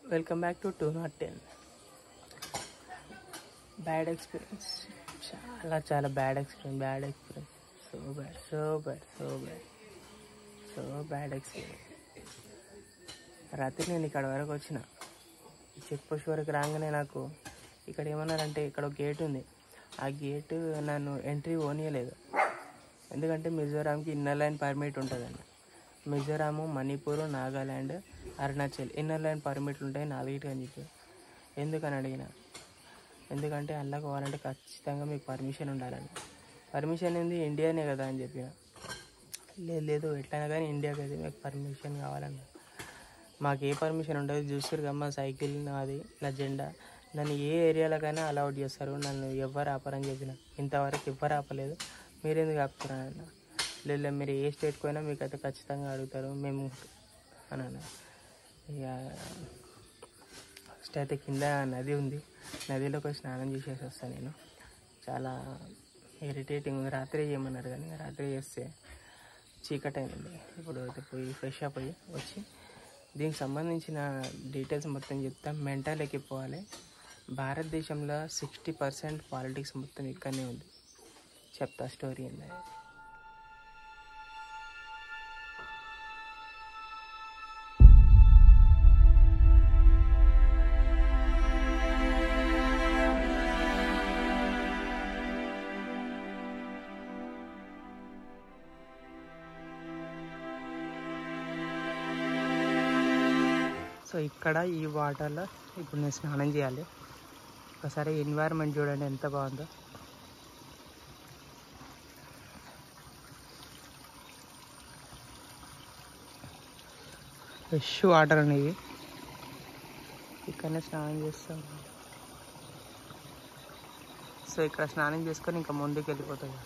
Welcome back to two not ten bad experience చాలా చాలా bad experience bad experience so bad so bad so bad so bad experience రాత్రి నేను ఇక్కడ వరకు వచ్చిన చెక్ పోస్ట్ వరకు రాగానే నాకు ఇక్కడ ఏమన్నారంటే ఇక్కడ ఒక గేట్ ఉంది ఆ గేట్ నన్ను ఎంట్రీ ఓనియలేదు ఎందుకంటే మిజోరాంకి ఇన్నర్ లైన్ పర్మిట్ ఉంటుందండి మిజోరాము మణిపూర్ నాగాల్యాండ్ అరుణాచల్ ఇన్నర్ లైన్ పర్మిట్లు ఉంటాయి నాలుగిటికి అని చెప్పి ఎందుకని అడిగిన ఎందుకంటే అందులో పోవాలంటే ఖచ్చితంగా మీకు పర్మిషన్ ఉండాలని పర్మిషన్ ఏంది ఇండియానే కదా అని చెప్పిన లేదు లేదు ఎట్లయినా కానీ ఇండియాకి అయితే మీకు పర్మిషన్ కావాలన్న మాకు ఏ పర్మిషన్ ఉండదు చూస్తారు కదా మా సైకిల్ నాది నా జెండా నన్ను ఏ ఏరియాలకైనా అలౌట్ చేస్తారు నన్ను ఎవ్వరు ఆపరని చెప్పిన ఇంతవరకు ఎవ్వరు ఆపలేదు మీరెందుకు ఆపుతున్నారన్న లేదు మీరు ఏ స్టేట్కి పోయినా మీకు అయితే ఖచ్చితంగా అడుగుతారు మేము అని అన్న ఇక ఫస్ట్ అయితే కింద నది ఉంది నదిలో పోయి స్నానం చేసేసి వస్తాను నేను చాలా ఇరిటేటింగ్ ఉంది రాత్రి చేయమన్నారు కానీ రాత్రి చేస్తే చీకటి అయింది ఇప్పుడు అయితే పోయి ఫ్రెష్ అప్ అయ్యి వచ్చి దీనికి సంబంధించిన డీటెయిల్స్ మొత్తం చెప్తాం మెంటల్ ఎక్కిపోవాలి భారతదేశంలో సిక్స్టీ పర్సెంట్ పాలిటిక్స్ మొత్తం ఇక్కడనే ఉంది చెప్తా స్టోరీ ఏంది సో ఇక్కడ ఈ వాటర్లో ఇప్పుడు నేను స్నానం చేయాలి ఒకసారి ఎన్వైరన్మెంట్ చూడండి ఎంత బాగుందో ఫ్రెష్ వాటర్ అనేవి ఇక్కడనే స్నానం చేస్తాం సో ఇక్కడ స్నానం చేసుకొని ఇంకా ముందుకు వెళ్ళిపోతుంది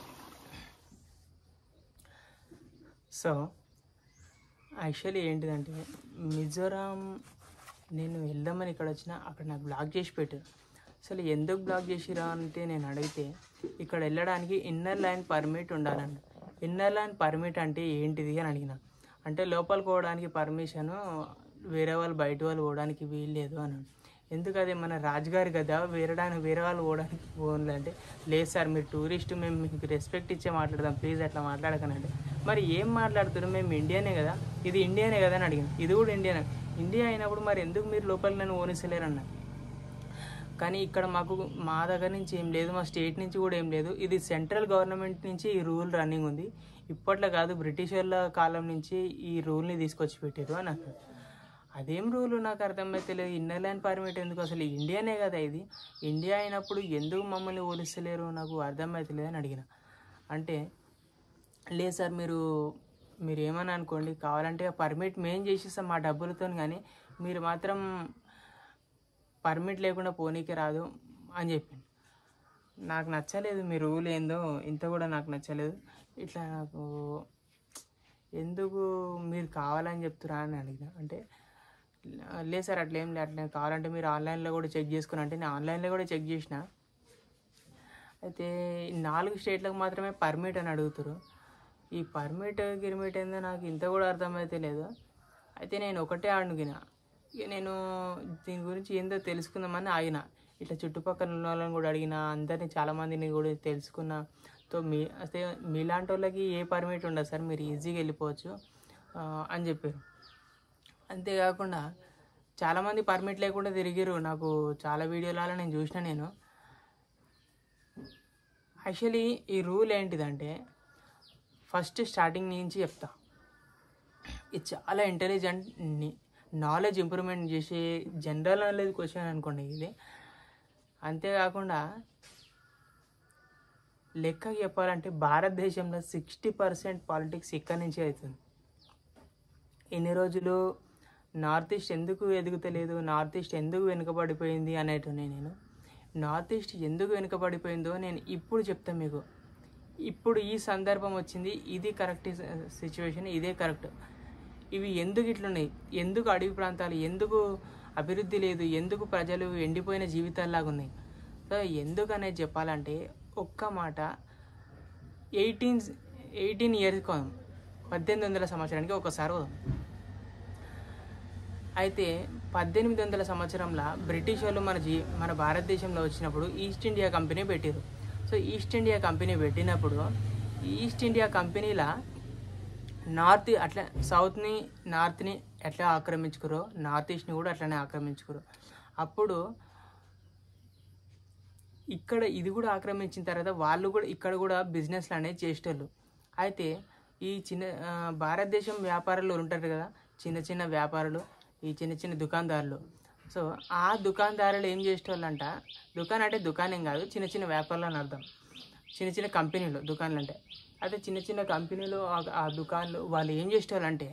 సో యాక్చువల్లీ ఏంటిదంటే మిజోరాం నేను వెళ్దామని ఇక్కడ వచ్చిన అక్కడ నాకు బ్లాక్ చేసి పెట్టారు అసలు ఎందుకు బ్లాక్ చేసిరా అంటే నేను అడిగితే ఇక్కడ వెళ్ళడానికి ఇన్నర్ లైన్ పర్మిట్ ఉండాలంట ఇన్నర్ లైన్ పర్మిట్ అంటే ఏంటిది అని అడిగిన అంటే లోపలికి పోవడానికి పర్మిషను వేరే వాళ్ళు బయట వాళ్ళు పోవడానికి వీల్లేదు అన్నాడు ఎందుకు అది మన రాజుగారి కదా వేరే వేరే వాళ్ళు పోవడానికి పోన్లే అంటే లేదు సార్ మీరు టూరిస్ట్ మేము మీకు రెస్పెక్ట్ ఇచ్చే మాట్లాడదాం ప్లీజ్ అట్లా మాట్లాడకనండి మరి ఏం మాట్లాడుతున్నారు మేము ఇండియానే కదా ఇది ఇండియానే కదా అని అడిగాను ఇది కూడా ఇండియానే ఇండియా అయినప్పుడు మరి ఎందుకు మీరు లోపలికి నన్ను ఓనిస్తలేరన్న కానీ ఇక్కడ మాకు మా దగ్గర నుంచి ఏం లేదు మా స్టేట్ నుంచి కూడా ఏం లేదు ఇది సెంట్రల్ గవర్నమెంట్ నుంచి ఈ రూల్ రన్నింగ్ ఉంది ఇప్పట్లో కాదు బ్రిటిష్ వాళ్ళ కాలం నుంచి ఈ రూల్ని తీసుకొచ్చి పెట్టారు అని అన్నారు అదేం రూల్ నాకు అర్థమైతే లేదు ఇన్నర్ లైన్ పర్మిట్ ఎందుకు అసలు ఇండియానే కదా ఇది ఇండియా అయినప్పుడు ఎందుకు మమ్మల్ని పోలిస్తలేరు నాకు అర్థమైతే లేదని అడిగిన అంటే లేదు సార్ మీరు మీరు ఏమని అనుకోండి కావాలంటే పర్మిట్ మేము చేసిస్తాం మా డబ్బులతో కానీ మీరు మాత్రం పర్మిట్ లేకుండా పోనీకి రాదు అని చెప్పింది నాకు నచ్చలేదు మీ రూల్ ఏందో ఇంత కూడా నాకు నచ్చలేదు ఇట్లా నాకు ఎందుకు మీరు కావాలని చెప్తురా అని అడిగిన అంటే లేదు సార్ అట్లా ఏం లేదు అట్లా కావాలంటే మీరు ఆన్లైన్లో కూడా చెక్ చేసుకుని అంటే నేను ఆన్లైన్లో కూడా చెక్ చేసిన అయితే ఈ నాలుగు స్టేట్లకు మాత్రమే పర్మిట్ అని అడుగుతారు ఈ పర్మిట్ గిర్మిట్ ఏందో నాకు ఇంత కూడా అర్థమైతే లేదు అయితే నేను ఒకటే అడిగిన ఇక నేను దీని గురించి ఏందో తెలుసుకుందామని ఆగిన ఇట్లా చుట్టుపక్కల ఉన్న వాళ్ళని కూడా అడిగిన అందరినీ చాలామందిని కూడా తెలుసుకున్నా తో మీ అయితే మీలాంటి వాళ్ళకి ఏ పర్మిట్ ఉండదు సార్ మీరు ఈజీగా వెళ్ళిపోవచ్చు ఆ, అని చెప్పారు అంతేకాకుండా చాలామంది పర్మిట్ లేకుండా తిరిగిరు నాకు చాలా వీడియోలలో నేను చూసిన నేను యాక్చువల్లీ ఈ రూల్ ఏంటిదంటే ఫస్ట్ స్టార్టింగ్ నుంచి చెప్తా ఇది చాలా ఇంటెలిజెంట్ నాలెడ్జ్ ఇంప్రూవ్మెంట్ చేసే జనరల్ నాలెడ్జ్ క్వశ్చన్ అనుకోండి ఇది అంతేకాకుండా లెక్క చెప్పాలంటే భారతదేశంలో సిక్స్టీ పర్సెంట్ పాలిటిక్స్ ఇక్కడి నుంచే అవుతుంది ఎన్ని రోజులు నార్త్ ఈస్ట్ ఎందుకు ఎదుగుతలేదు నార్త్ ఈస్ట్ ఎందుకు వెనుకబడిపోయింది అనేటున్నాయి నేను నార్త్ ఈస్ట్ ఎందుకు వెనుకబడిపోయిందో నేను ఇప్పుడు చెప్తాను మీకు ఇప్పుడు ఈ సందర్భం వచ్చింది ఇది కరెక్ట్ సిచ్యువేషన్ ఇదే కరెక్ట్ ఇవి ఎందుకు ఇట్లున్నాయి ఎందుకు అడవి ప్రాంతాలు ఎందుకు అభివృద్ధి లేదు ఎందుకు ప్రజలు ఎండిపోయిన జీవితాల్లాగా ఉన్నాయి సో ఎందుకు అనేది చెప్పాలంటే ఒక్క మాట ఎయిటీన్ ఎయిటీన్ ఇయర్స్ పద్దెనిమిది వందల సంవత్సరానికి ఒకసారి వదాం అయితే పద్దెనిమిది వందల సంవత్సరంలో బ్రిటిష్ వాళ్ళు మన జీ మన భారతదేశంలో వచ్చినప్పుడు ఈస్ట్ ఇండియా కంపెనీ పెట్టారు సో ఈస్ట్ ఇండియా కంపెనీ పెట్టినప్పుడు ఈస్ట్ ఇండియా కంపెనీలా నార్త్ అట్లా సౌత్ని నార్త్ని ఎట్లా ఆక్రమించుకురో నార్త్ ఈస్ట్ని కూడా అట్లనే ఆక్రమించుకురు అప్పుడు ఇక్కడ ఇది కూడా ఆక్రమించిన తర్వాత వాళ్ళు కూడా ఇక్కడ కూడా బిజినెస్లు అనేది చేసేటోళ్ళు అయితే ఈ చిన్న ఆ, భారతదేశం వ్యాపారులు ఉంటారు కదా చిన్న చిన్న వ్యాపారులు ఈ చిన్న చిన్న దుకాణదారులు సో ఆ దుకాణదారులు ఏం చేసేటోళ్ళంట దుకాణం అంటే దుకాణం కాదు చిన్న చిన్న వ్యాపారులు అని అర్థం చిన్న చిన్న కంపెనీలు దుకాణాలు అంటే అయితే చిన్న చిన్న కంపెనీలు ఆ- ఆ దుకాణాలు వాళ్ళు ఏం చేసేటోళ్ళంటే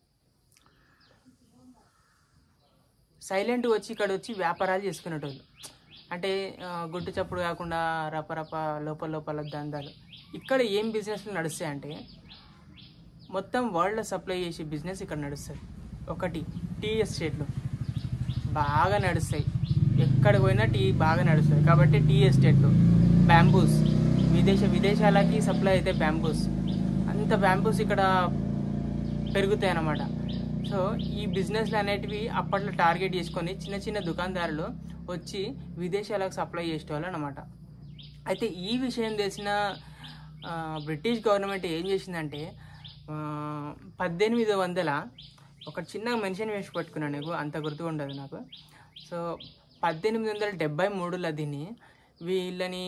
సైలెంట్ వచ్చి ఇక్కడ వచ్చి వ్యాపారాలు చేసుకునేటోళ్ళు అంటే ఆ, గుట్టు చప్పుడు కాకుండా రపరప లోపల లోపల దందాలు ఇక్కడ ఏం బిజినెస్లు నడుస్తాయి అంటే మొత్తం వరల్డ్లో సప్లై చేసే బిజినెస్ ఇక్కడ నడుస్తుంది ఒకటి టీ ఎస్టేట్లు బాగా నడుస్తాయి ఎక్కడికి పోయినా టీ బాగా నడుస్తుంది కాబట్టి టీ ఎస్టేట్లు బ్యాంబూస్ విదేశ విదేశాలకి సప్లై అయితే బ్యాంబూస్ అంత బ్యాంబూస్ ఇక్కడ పెరుగుతాయి అన్నమాట సో ఈ బిజినెస్లు అనేటివి అప్పట్లో టార్గెట్ చేసుకొని చిన్న చిన్న దుకాణదారులు వచ్చి విదేశాలకు సప్లై చేసేవాళ్ళు అనమాట అయితే ఈ విషయం తెలిసిన ఆ, బ్రిటిష్ గవర్నమెంట్ ఏం చేసిందంటే ఆ, పద్దెనిమిది వందల ఒక చిన్న మెన్షన్ వేసి పట్టుకున్నాను నీకు అంత గుర్తుగా ఉండదు నాకు సో పద్దెనిమిది వందల డెబ్బై మూడులో దీన్ని వీళ్ళని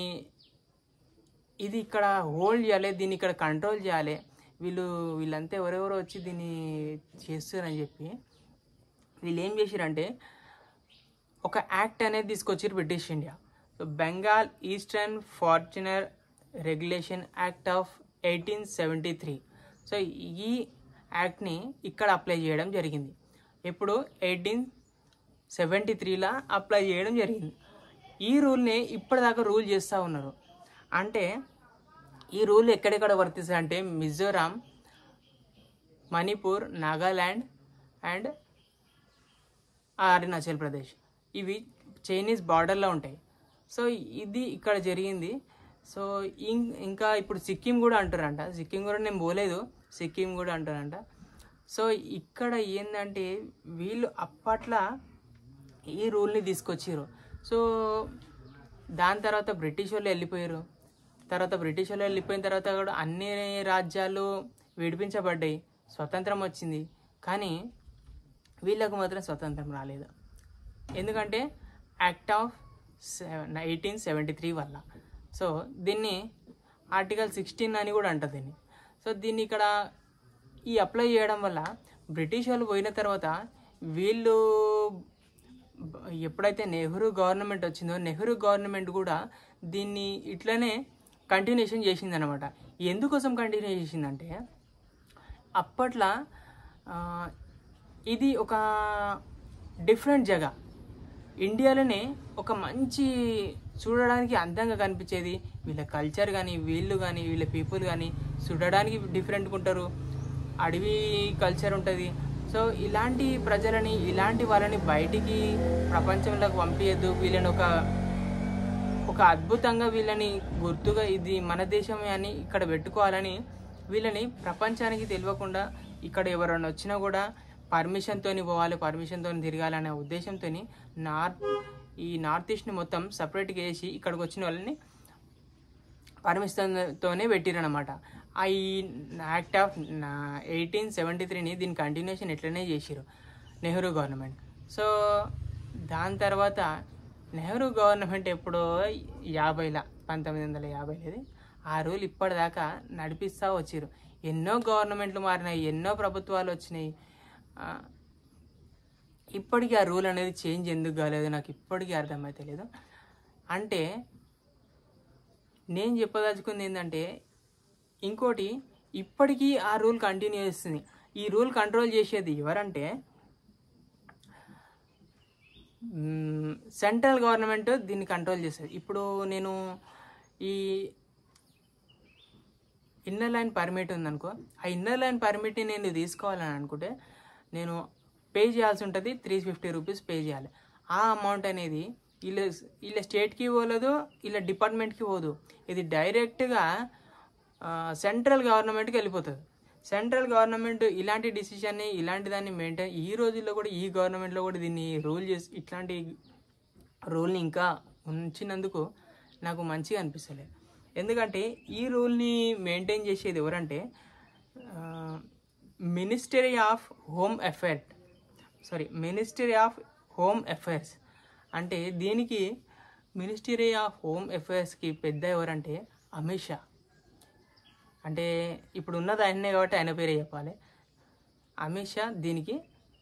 ఇది ఇక్కడ హోల్డ్ చేయాలి దీన్ని ఇక్కడ కంట్రోల్ చేయాలి వీళ్ళు వీళ్ళంతా ఎవరెవరో వచ్చి దీన్ని చేస్తారని చెప్పి వీళ్ళు ఏం చేసిరంటే ఒక యాక్ట్ అనేది తీసుకొచ్చారు British India so Bengal eastern frontier regulation act of eighteen seventy three so ఈ యాక్ట్ని ఇక్కడ అప్లై చేయడం జరిగింది ఎప్పుడు ఎయిటీన్ సెవెంటీ త్రీలో అప్లై చేయడం జరిగింది ఈ రూల్ని ఇప్పటిదాకా రూల్ చేస్తూ ఉన్నారు అంటే ఈ రూల్ ఎక్కడెక్కడ వర్తిస్తాయి అంటే మిజోరాం మణిపూర్ నాగాల్యాండ్ అండ్ అరుణాచల్ ప్రదేశ్ ఇవి చైనీస్ బార్డర్లో ఉంటాయి సో ఇది ఇక్కడ జరిగింది సో ఇం- ఇంకా ఇప్పుడు సిక్కిం కూడా అంటారంట సిక్కిం కూడా నేను పోలేదు సిక్కిం కూడా అంటారంట సో ఇక్కడ ఏంటంటే వీళ్ళు అప్పట్లో ఈ రూల్ని తీసుకొచ్చారు సో దాని తర్వాత బ్రిటిష్ వాళ్ళు వెళ్ళిపోయారు తర్వాత బ్రిటిష్ వాళ్ళు వెళ్ళిపోయిన తర్వాత కూడా అన్ని రాజ్యాలు విడిపించబడ్డాయి స్వతంత్రం వచ్చింది కానీ వీళ్ళకు మాత్రం స్వతంత్రం రాలేదు ఎందుకంటే act of eighteen seventy three వల్ల సో దీన్ని ఆర్టికల్ సిక్స్టీన్ అని కూడా అంటారు దీన్ని సో దీన్ని ఇక్కడ ఈ అప్లై చేయడం వల్ల బ్రిటిష్ వాళ్ళు పోయిన తర్వాత వీళ్ళు బ- ఎప్పుడైతే నెహ్రూ గవర్నమెంట్ వచ్చిందో నెహ్రూ గవర్నమెంట్ కూడా దీన్ని ఇట్లనే కంటిన్యూషన్ చేసిందనమాట ఎందుకోసం కంటిన్యూ చేసిందంటే అప్పట్లో ఆ, ఇది ఒక డిఫరెంట్ జగ ఇండియాలోనే ఒక మంచి చూడడానికి అందంగా కనిపించేది వీళ్ళ కల్చర్ కానీ వీళ్ళు కానీ వీళ్ళ పీపుల్ కానీ చూడడానికి డిఫరెంట్గా ఉంటారు అడవి కల్చర్ ఉంటుంది సో ఇలాంటి ప్రజలని ఇలాంటి వాళ్ళని బయటికి ప్రపంచంలోకి పంపించద్దు వీళ్ళని ఒక ఒక అద్భుతంగా వీళ్ళని గుర్తుగా ఇది మన దేశమే అని ఇక్కడ పెట్టుకోవాలని వీళ్ళని ప్రపంచానికి తెలియకుండా ఇక్కడ ఎవరైనా వచ్చినా కూడా పర్మిషన్తో పోవాలి పర్మిషన్తో తిరగాలనే ఉద్దేశంతో నార్త్ ఈ నార్త్ ఈస్ట్ని మొత్తం సపరేట్గా వేసి ఇక్కడికి వచ్చిన వాళ్ళని పర్మిషన్తోనే పెట్టిరనమాట ఆ ఈ యాక్ట్ ఆఫ్ ఎయిటీన్ సెవెంటీ త్రీని దీని కంటిన్యూషన్ ఎట్లనే చేసిరు నెహ్రూ గవర్నమెంట్ సో దాని తర్వాత నెహ్రూ గవర్నమెంట్ ఎప్పుడో యాభైల పంతొమ్మిది వందల యాభైలది ఆ రూల్ ఇప్పటిదాకా నడిపిస్తూ వచ్చిరు ఎన్నో గవర్నమెంట్లు మారినాయి ఎన్నో ప్రభుత్వాలు వచ్చినాయి ఆ, ఇప్పటికీ ఆ రూల్ అనేది చేంజ్ ఎందుకు కాలేదు నాకు ఇప్పటికీ అర్థమైతే లేదు అంటే నేను చెప్పదలుచుకుంది ఏంటంటే ఇంకోటి ఇప్పటికీ ఆ రూల్ కంటిన్యూ చేస్తుంది ఈ రూల్ కంట్రోల్ చేసేది ఎవరంటే మ్మ్, సెంట్రల్ గవర్నమెంట్ దీన్ని కంట్రోల్ చేస్తుంది ఇప్పుడు నేను ఈ ఇన్నర్ లైన్ పర్మిట్ ఉందనుకో ఆ ఇన్నర్ లైన్ పర్మిట్ని నేను తీసుకోవాలని అనుకుంటే నేను పే చేయాల్సి ఉంటుంది త్రీ ఫిఫ్టీ రూపీస్ పే చేయాలి ఆ అమౌంట్ అనేది వీళ్ళ వీళ్ళ స్టేట్కి పోలేదు వీళ్ళ డిపార్ట్మెంట్కి పోదు ఇది డైరెక్ట్గా సెంట్రల్ గవర్నమెంట్కి వెళ్ళిపోతుంది సెంట్రల్ గవర్నమెంట్ ఇలాంటి డిసిషన్ని ఇలాంటి దాన్ని మెయింటైన్ ఈ రోజుల్లో కూడా ఈ గవర్నమెంట్లో కూడా దీన్ని రూల్ చేసి ఇట్లాంటి రూల్ని ఇంకా ఉంచినందుకు నాకు మంచిగా అనిపిస్తలేదు ఎందుకంటే ఈ రూల్ని మెయింటైన్ చేసేది ఎవరంటే ministry of home affair sorry ministry of home affairs అంటే దీనికి మినిస్టరీ ఆఫ్ హోమ్ అఫైర్స్కి పెద్ద ఎవరంటే అమిత్ షా అంటే ఇప్పుడు ఉన్నది ఆయనే కాబట్టి ఆయన పేరే చెప్పాలి అమిత్ షా దీనికి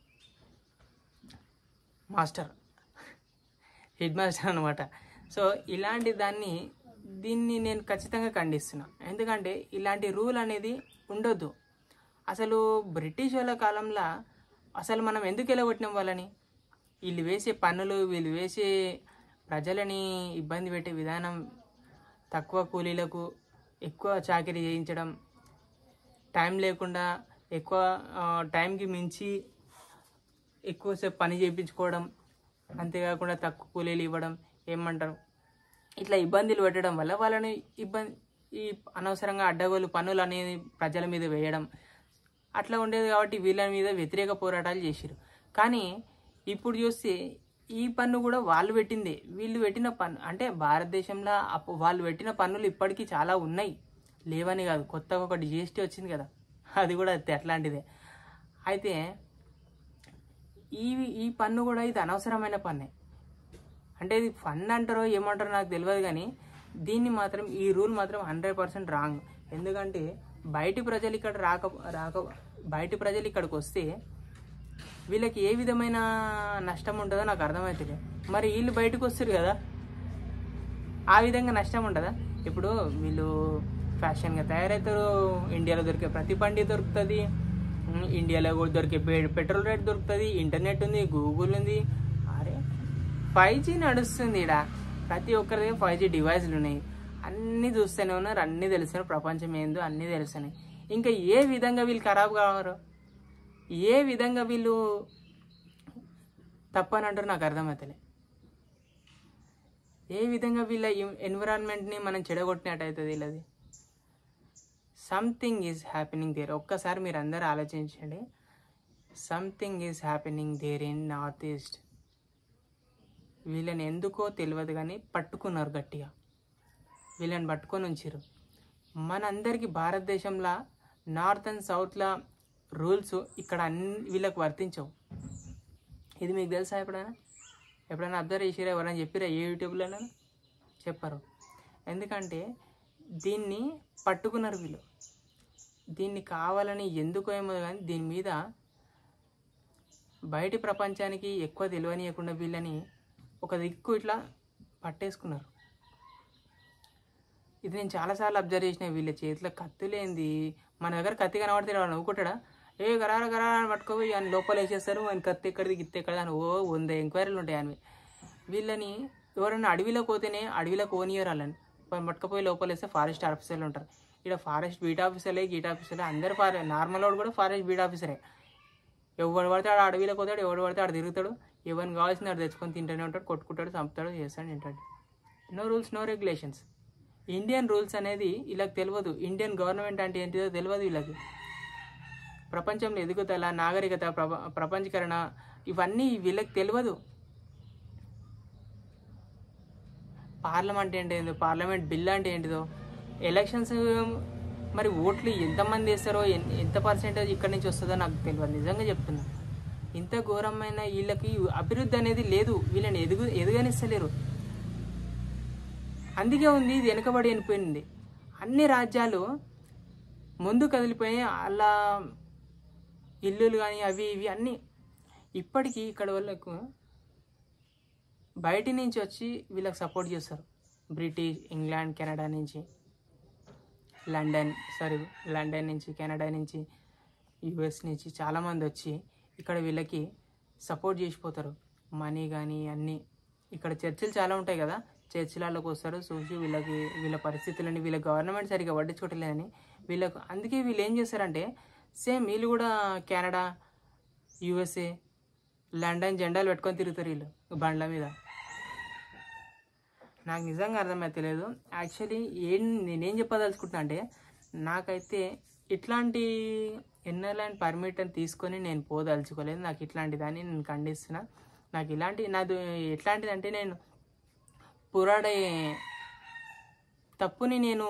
మాస్టర్ హెడ్ మాస్టర్ అనమాట సో ఇలాంటి దాన్ని దీన్ని నేను ఖచ్చితంగా ఖండిస్తున్నా ఎందుకంటే ఇలాంటి రూల్ అనేది ఉండొద్దు అసలు బ్రిటిష్ వాళ్ళ కాలంలో అసలు మనం ఎందుకు ఎలగొట్టినాం వాళ్ళని వీళ్ళు వేసే పన్నులు వీళ్ళు వేసే ప్రజలని ఇబ్బంది పెట్టే విధానం తక్కువ కూలీలకు ఎక్కువ చాకరీ చేయించడం టైం లేకుండా ఎక్కువ ఆ, టైంకి మించి ఎక్కువసేపు పని చేయించుకోవడం అంతేకాకుండా తక్కువ కూలీలు ఇవ్వడం ఏమంటారు ఇట్లా ఇబ్బందులు పెట్టడం వల్ల వాళ్ళని ఇబ్బంది ఈ అనవసరంగా అడ్డగోలు పన్నులు అనేది ప్రజల మీద వేయడం అట్లా ఉండేది కాబట్టి వీళ్ళ మీద వ్యతిరేక పోరాటాలు చేసిరు కానీ ఇప్పుడు చూస్తే ఈ పన్ను కూడా వాళ్ళు పెట్టిందే వీళ్ళు పెట్టిన పన్ను అంటే భారతదేశంలో అప్పు- వాళ్ళు పెట్టిన పన్నులు ఇప్పటికీ చాలా ఉన్నాయి లేవని కాదు కొత్తగా ఒకటి జిఎస్టీ వచ్చింది కదా అది కూడా అంతే అట్లాంటిదే అయితే ఈ ఈ పన్ను కూడా ఇది అనవసరమైన పన్నే అంటే ఇది ఫండ్ అంటారో ఏమంటారో నాకు తెలియదు కానీ దీన్ని మాత్రం ఈ రూల్ మాత్రం హండ్రెడ్ పర్సెంట్ రాంగ్ ఎందుకంటే బయటి ప్రజలు ఇక్కడ రాక రాక బయటి ప్రజలు ఇక్కడికి వస్తే వీళ్ళకి ఏ విధమైన నష్టం ఉంటుందో నాకు అర్థమవుతుంది మరి వీళ్ళు బయటకు వస్తారు కదా ఆ విధంగా నష్టం ఉంటుందా ఇప్పుడు వీళ్ళు ఫ్యాషన్గా తయారవుతారు ఇండియాలో దొరికే ప్రతి బండి దొరుకుతుంది ఉమ్, ఇండియాలో కూడా దొరికే పె- పెట్రోల్ రేట్ దొరుకుతుంది ఇంటర్నెట్ ఉంది గూగుల్ ఉంది అరే ఫైవ్ జీ నడుస్తుంది ఇక్కడ ప్రతి ఒక్కరి దగ్గర ఫైవ్ జీ డివైస్లు ఉన్నాయి అన్నీ చూస్తూనే ఉన్నారు అన్నీ తెలుస్తున్నాయి ప్రపంచం ఏందో అన్నీ తెలుస్తున్నాయి ఇంకా ఏ విధంగా వీళ్ళు ఖరాబ్ కావారు ఏ విధంగా వీళ్ళు తప్పని అంటారు నాకు అర్థమవుతలే ఏ విధంగా వీళ్ళ ఎన్విరాన్మెంట్ని మనం చెడగొట్టినట్టు అవుతుంది వీళ్ళది సంథింగ్ ఈజ్ హ్యాపెనింగ్ దేర్ ఒక్కసారి మీరు అందరూ ఆలోచించండి something is happening there in north east వీళ్ళని ఎందుకో తెలియదు కానీ పట్టుకున్నారు గట్టిగా వీళ్ళని పట్టుకొని ఉంచారు మనందరికీ భారతదేశంలో నార్త్ అండ్ సౌత్లో రూల్స్ ఇక్కడ అన్ని వీళ్ళకి వర్తించవు ఇది మీకు తెలుసా ఎప్పుడైనా ఎప్పుడైనా అబ్జర్వ్ చేసిరా ఎవరైనా చెప్పిరా ఏ యూట్యూబ్లోనైనా చెప్పరు ఎందుకంటే దీన్ని పట్టుకున్నారు వీళ్ళు దీన్ని కావాలని ఎందుకో ఏమో కానీ దీని మీద బయటి ప్రపంచానికి ఎక్కువ తెలియనియకుండా వీళ్ళని ఒక దిక్కు ఇట్లా పట్టేసుకున్నారు ఇది నేను చాలాసార్లు అబ్జర్వ్ చేసిన వీళ్ళ చేతిలో కత్తులేంది మన దగ్గర కత్తి కనబడితే వాడు నవ్వుకుంటాడా ఏ గరార గరార అని పట్టుకోపోయి ఆయన లోపల వేసేస్తారు ఆయన కత్తి ఎక్కడిది గిత్తి ఎక్కడ అని ఓ వంద ఎంక్వైరీలు ఉంటాయి అని వీళ్ళని ఎవరైనా అడవిలో పోతేనే అడవిలో కోనియర్ వాళ్ళని వాళ్ళని పట్టుకపోయి లోపల వేస్తే ఫారెస్ట్ ఆఫీసర్లు ఉంటారు ఇక్కడ ఫారెస్ట్ బీట్ ఆఫీసర్లే గీట్ ఆఫీసర్లే అందరు ఫారె నార్మల్ వాడు కూడా ఫారెస్ట్ బీట్ ఆఫీసరే ఎవడు పడితే ఆడు అడవిలోకి పోతాడు ఎవడు పడితే ఆడు తిరుగుతాడు ఎవరిని కావాల్సిన ఆడు తెచ్చుకొని తింటూనే ఉంటాడు కొట్టుకుంటాడు చంపుతాడు చేస్తాడు తింటాడు no rules no regulations Indian rules అనేది వీళ్ళకి తెలియదు ఇండియన్ గవర్నమెంట్ అంటే ఏంటిదో తెలియదు వీళ్ళకి ప్రపంచంలో ఎదుగుదల నాగరికత ప్రప ప్రపంచీకరణ ఇవన్నీ వీళ్ళకి తెలియదు పార్లమెంట్ అంటే ఏంటో పార్లమెంట్ బిల్ అంటే ఏంటిదో ఎలక్షన్స్ మరి ఓట్లు ఎంతమంది వేస్తారో ఎన్- ఎంత పర్సెంటేజ్ ఇక్కడి నుంచి వస్తుందో నాకు తెలియదు నిజంగా చెప్తున్నా ఇంత ఘోరమైన వీళ్ళకి అభివృద్ధి అనేది లేదు వీళ్ళని ఎదుగు ఎదుగనిస్తలేరు అందుకే ఉంది ఇది వెనుకబడి వెళ్ళిపోయింది అన్ని రాజ్యాలు ముందు కదిలిపోయి అలా ఇల్లులు కానీ అవి ఇవి అన్నీ ఇప్పటికీ ఇక్కడ వాళ్ళకు బయటి నుంచి వచ్చి వీళ్ళకి సపోర్ట్ చేస్తారు బ్రిటిష్ ఇంగ్లాండ్ కెనడా నుంచి లండన్ సారీ లండన్ నుంచి కెనడా నుంచి యుఎస్ నుంచి చాలామంది వచ్చి ఇక్కడ వీళ్ళకి సపోర్ట్ చేసిపోతారు మనీ కానీ అన్నీ ఇక్కడ చర్చిలు చాలా ఉంటాయి కదా చర్చిలలోకి వస్తారు చూసి వీళ్ళకి వీళ్ళ పరిస్థితులని వీళ్ళ గవర్నమెంట్ సరిగ్గా పట్టించుకోవట్లేదని వీళ్ళకు అందుకే వీళ్ళు ఏం చేస్తారంటే సేమ్ వీళ్ళు కూడా కెనడా యుఎస్ఏ లండన్ జెండాలు పెట్టుకొని తిరుగుతారు వీళ్ళు బండ్ల మీద నాకు నిజంగా అర్థమైతే లేదు యాక్చువల్లీ ఏం నేనేం చెప్పదలుచుకుంటున్నా అంటే నాకైతే ఇట్లాంటి ఎన్నర్లైన్ పర్మిట్ అని తీసుకొని నేను పోదలుచుకోలేదు నాకు ఇట్లాంటి దాన్ని నేను ఖండిస్తున్నా నాకు ఇలాంటి నాది ఎట్లాంటిది అంటే నేను పోరాడే తప్పుని నేను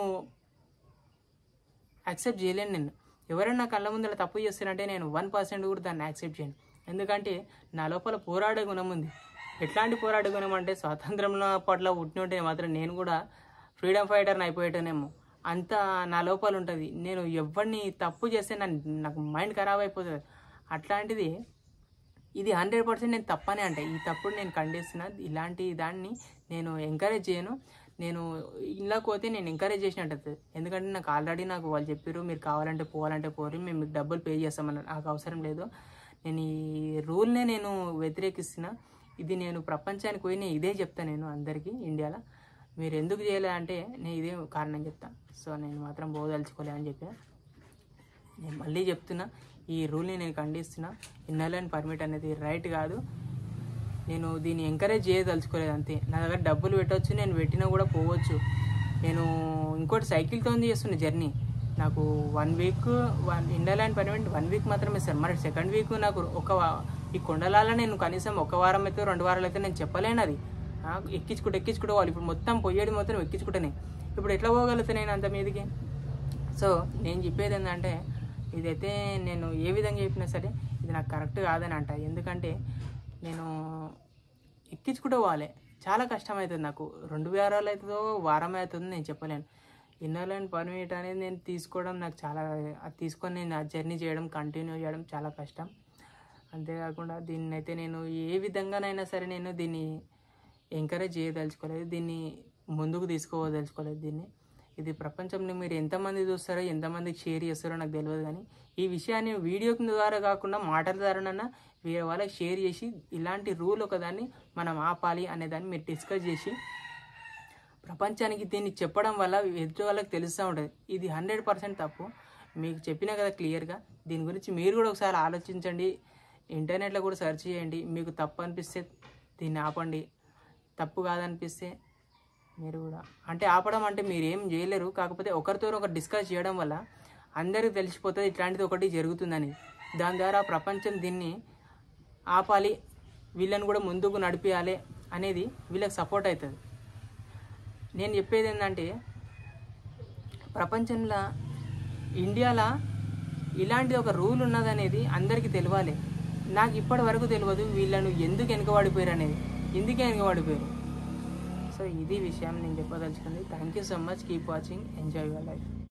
యాక్సెప్ట్ చేయలేను నేను ఎవరైనా కళ్ళ ముందర తప్పు చేస్తారంటే నేను వన్ పర్సెంట్ కూడా దాన్ని యాక్సెప్ట్ చేయను ఎందుకంటే నా లోపల పోరాడే గుణం ఉంది ఎట్లాంటి పోరాడే గుణం అంటే స్వాతంత్రం పట్ల పుట్టిన ఉంటే మాత్రం నేను కూడా ఫ్రీడమ్ ఫైటర్ని అయిపోయేటనేమో అంత నా లోపల ఉంటుంది నేను ఎవరిని తప్పు చేస్తే నన్ను నాకు మైండ్ ఖరాబ్ అయిపోతుంది అట్లాంటిది ఇది హండ్రెడ్ పర్సెంట్ నేను తప్పనే అంటే ఈ తప్పుడు నేను ఖండిస్తున్నా ఇలాంటి దాన్ని నేను ఎంకరేజ్ చేయను నేను ఇలా పోతే నేను ఎంకరేజ్ చేసినట్టు అవుతుంది. ఎందుకంటే నాకు ఆల్రెడీ నాకు వాళ్ళు చెప్పారు మీరు కావాలంటే పోవాలంటే పోరు మేము మీకు డబ్బులు పే చేస్తామన్నారు నాకు అవసరం లేదు నేను ఈ రూల్నే నేను వ్యతిరేకిస్తున్నా ఇది నేను ప్రపంచానికి పోయి నేను ఇదే చెప్తాను నేను అందరికీ ఇండియాలో మీరు ఎందుకు చేయలే అంటే నేను ఇదే కారణం చెప్తాను సో నేను మాత్రం పోదలుచుకోలే అని చెప్పా నేను మళ్ళీ చెప్తున్నా ఈ రూల్ని నేను ఖండిస్తున్నా ఇన్నర్ లైన్ పర్మిట్ అనేది రైట్ కాదు నేను దీన్ని ఎంకరేజ్ చేయదలుచుకోలేదు అంతే నా దగ్గర డబ్బులు పెట్టవచ్చు నేను పెట్టినా కూడా పోవచ్చు నేను ఇంకోటి సైకిల్తో చేస్తున్న జర్నీ నాకు one week one inner line permit one week మాత్రమే ఇస్తారు మరి సెకండ్ వీక్ నాకు ఒక వా- ఈ కొండలాల నేను కనీసం ఒక వారం అయితే రెండు వారాలు అయితే నేను చెప్పలేను అది ఆ, ఎక్కించుకుంటూ ఎక్కించుకుంటూ వాళ్ళు ఇప్పుడు మొత్తం పోయేది మొత్తం ఎక్కించుకుంటేనే ఇప్పుడు ఎట్లా పోగలుగుతా నేను అంత మీదకి సో నేను చెప్పేది ఏంటంటే ఇదైతే నేను ఏ విధంగా చెప్పినా సరే ఇది నాకు కరెక్ట్ కాదని అంట ఎందుకంటే నేను ఎక్కించుకుంటూ పోవాలి చాలా కష్టమవుతుంది నాకు రెండు వారాలు అవుతుందో వారం అవుతుందో నేను చెప్పలేను ఇన్నర్ లైన్ పర్మిట్ అనేది నేను తీసుకోవడం నాకు చాలా అది తీసుకొని నేను ఆ జర్నీ చేయడం కంటిన్యూ చేయడం చాలా కష్టం అంతేకాకుండా దీన్ని అయితే నేను ఏ విధంగానైనా సరే నేను దీన్ని ఎంకరేజ్ చేయదలుచుకోలేదు దీన్ని ముందుకు తీసుకోవదలుచుకోలేదు దీన్ని ఇది ప్రపంచంలో మీరు ఎంతమంది చూస్తారో ఎంతమందికి షేర్ చేస్తారో నాకు తెలియదు కానీ ఈ విషయాన్ని వీడియో ద్వారా కాకుండా మాటల ద్వారానన్నా వేరే వాళ్ళకి షేర్ చేసి ఇలాంటి రూల్ ఒకదాన్ని మనం ఆపాలి అనే దాన్ని మీరు డిస్కస్ చేసి ప్రపంచానికి దీన్ని చెప్పడం వల్ల ఎదుటి వాళ్ళకి తెలుస్తూ ఉంటుంది ఇది హండ్రెడ్ పర్సెంట్ తప్పు మీకు చెప్పినా కదా క్లియర్గా దీని గురించి మీరు కూడా ఒకసారి ఆలోచించండి ఇంటర్నెట్లో కూడా సెర్చ్ చేయండి మీకు తప్పు అనిపిస్తే దీన్ని ఆపండి తప్పు కాదనిపిస్తే మీరు కూడా అంటే ఆపడం అంటే మీరు ఏం చేయలేరు కాకపోతే ఒకరితో ఒకరు డిస్కస్ చేయడం వల్ల అందరికీ తెలిసిపోతుంది ఇట్లాంటిది ఒకటి జరుగుతుందని దాని ద్వారా ప్రపంచం దీన్ని ఆపాలి వీళ్ళని కూడా ముందుకు నడిపించాలి అనేది వీళ్ళకి సపోర్ట్ అవుతుంది నేను చెప్పేది ఏంటంటే ప్రపంచంలో ఇండియాలో ఇలాంటి ఒక రూల్ ఉన్నదనేది అందరికీ తెలియాలి నాకు ఇప్పటి వరకు తెలియదు వీళ్ళను ఎందుకు వెనుకబడిపోయారు అనేది ఎందుకే వెనుకబడిపోయారు సో ఇది విషయం నేను చెప్పదలుచుకుంది thank you so much keep watching enjoy your life